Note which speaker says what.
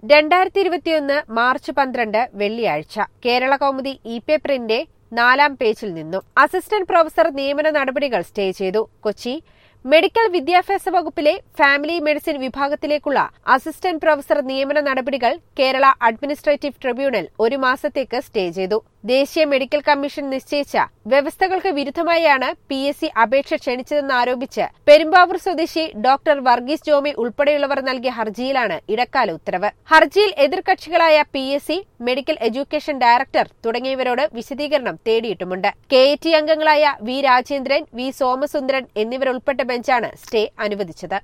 Speaker 1: രണ്ടായിരത്തി ഇരുപത്തിയൊന്ന് മാർച്ച് പന്ത്രണ്ട് വെള്ളിയാഴ്ച കേരള കൗമുദി ഇ പേപ്പറിന്റെ നാലാം പേജിൽ നിന്നും അസിസ്റ്റന്റ് പ്രൊഫസർ നിയമന നടപടികൾ സ്റ്റേ ചെയ്തു കൊച്ചി മെഡിക്കൽ വിദ്യാഭ്യാസ വകുപ്പിലെ ഫാമിലി മെഡിസിൻ വിഭാഗത്തിലേക്കുള്ള അസിസ്റ്റന്റ് പ്രൊഫസർ നിയമന നടപടികൾ കേരള അഡ്മിനിസ്ട്രേറ്റീവ് ട്രിബ്യൂണൽ ഒരു മാസത്തേക്ക് സ്റ്റേ ചെയ്തു ദേശീയ മെഡിക്കൽ കമ്മീഷൻ നിശ്ചയിച്ച വ്യവസ്ഥകൾക്ക് വിരുദ്ധമായാണ് പി എസ് സി അപേക്ഷ ക്ഷണിച്ചതെന്നാരോപിച്ച് പെരുമ്പാവൂർ സ്വദേശി ഡോക്ടർ വർഗീസ് ജോമി ഉൾപ്പെടെയുള്ളവർ നൽകിയ ഹർജിയിലാണ് ഇടക്കാല ഉത്തരവ് ഹർജിയിൽ എതിർകക്ഷികളായ P S C medical education director തുടങ്ങിയവരോട് വിശദീകരണം തേടിയിട്ടുമുണ്ട് കെ എ ടി അംഗങ്ങളായ വി രാജേന്ദ്രൻ വി സോമസുന്ദരൻ എന്നിവരുൾപ്പെട്ട ബെഞ്ചാണ് സ്റ്റേ അനുവദിച്ചത്